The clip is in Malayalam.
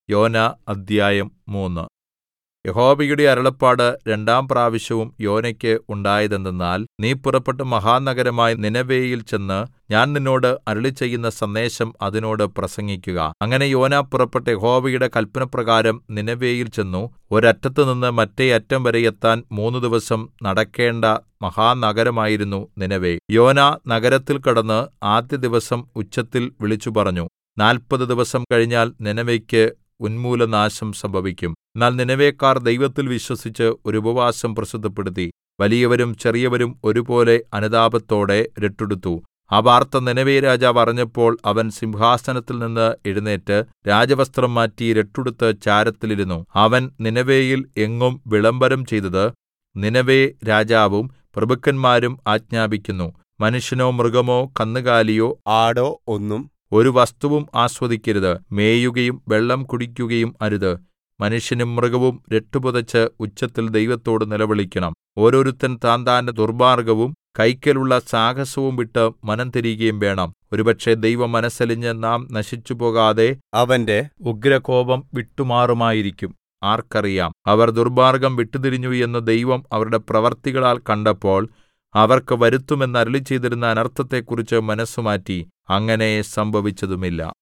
യോന അദ്ധ്യായം മൂന്ന് യഹോവയുടെ അരുളപ്പാട് രണ്ടാം പ്രാവശ്യവും യോനയ്ക്ക് ഉണ്ടായതെന്തെന്നാൽ നീ പുറപ്പെട്ട് മഹാനഗരമായ നീനെവേയിൽ ചെന്ന് ഞാൻ നിന്നോട് അരുളിച്ചെയ്യുന്ന സന്ദേശം അതിനോട് പ്രസംഗിക്കുക അങ്ങനെ യോന പുറപ്പെട്ട് യഹോവയുടെ കല്പനപ്രകാരം നീനെവേയിൽ ചെന്നു ഒരറ്റത്തുനിന്ന് മറ്റെ അറ്റം വരെ എത്താൻ മൂന്ന് ദിവസം നടക്കേണ്ട മഹാനഗരമായിരുന്നു നീനെവേ യോന നഗരത്തിൽ കടന്ന് ആദ്യ ദിവസം ഉച്ചത്തിൽ വിളിച്ചുപറഞ്ഞു നാല്പത് ദിവസം കഴിഞ്ഞാൽ നീനെവേക്ക് ഉന്മൂലനാശം സംഭവിക്കും എന്നാൽ നീനെവേക്കാർ ദൈവത്തിൽ വിശ്വസിച്ച് ഒരു ഉപവാസം പ്രസിദ്ധപ്പെടുത്തി വലിയവരും ചെറിയവരും ഒരുപോലെ അനുതാപത്തോടെ രട്ടുടുത്തു ആ വാർത്ത നീനെവേ രാജാവ് അറിഞ്ഞപ്പോൾ അവൻ സിംഹാസനത്തിൽ നിന്ന് എഴുന്നേറ്റ് രാജവസ്ത്രം മാറ്റി രട്ടുടുത്ത് ചാരത്തിൽ ഇരുന്നു അവൻ നീനെവേയിൽ എങ്ങും വിളംബരം ചെയ്തത് നീനെവേ രാജാവും പ്രഭുക്കന്മാരും ആജ്ഞാപിക്കുന്നു മനുഷ്യനോ മൃഗമോ കന്നുകാലിയോ ആടോ ഒന്നും ഒരു വസ്തുവും ആസ്വദിക്കരുത് മേയുകയും വെള്ളം കുടിക്കുകയും അരുത് മനുഷ്യനും മൃഗവും രട്ടുപുതച്ച് ഉച്ചത്തിൽ ദൈവത്തോട് നിലവിളിക്കണം ഓരോരുത്തൻ താന്താന്റെ ദുർമാർഗ്ഗവും കൈക്കലുള്ള സാഹസവും വിട്ട് മനം തിരികയും വേണം ഒരുപക്ഷെ ദൈവം മനസ്സലിഞ്ഞ് നാം നശിച്ചുപോകാതെ അവന്റെ ഉഗ്രകോപം വിട്ടുമാറുമായിരിക്കും ആർക്കറിയാം അവർ ദുർമാർഗ്ഗം വിട്ടുതിരിഞ്ഞു എന്ന് ദൈവം അവരുടെ പ്രവർത്തികളാൽ കണ്ടപ്പോൾ അവർക്ക് വരുത്തുമെന്ന് അരുളിച്ചെയ്തിരുന്ന അനർത്ഥത്തെക്കുറിച്ച് മനസ്സുമാറ്റി അങ്ങനെ സംഭവിച്ചതുമില്ല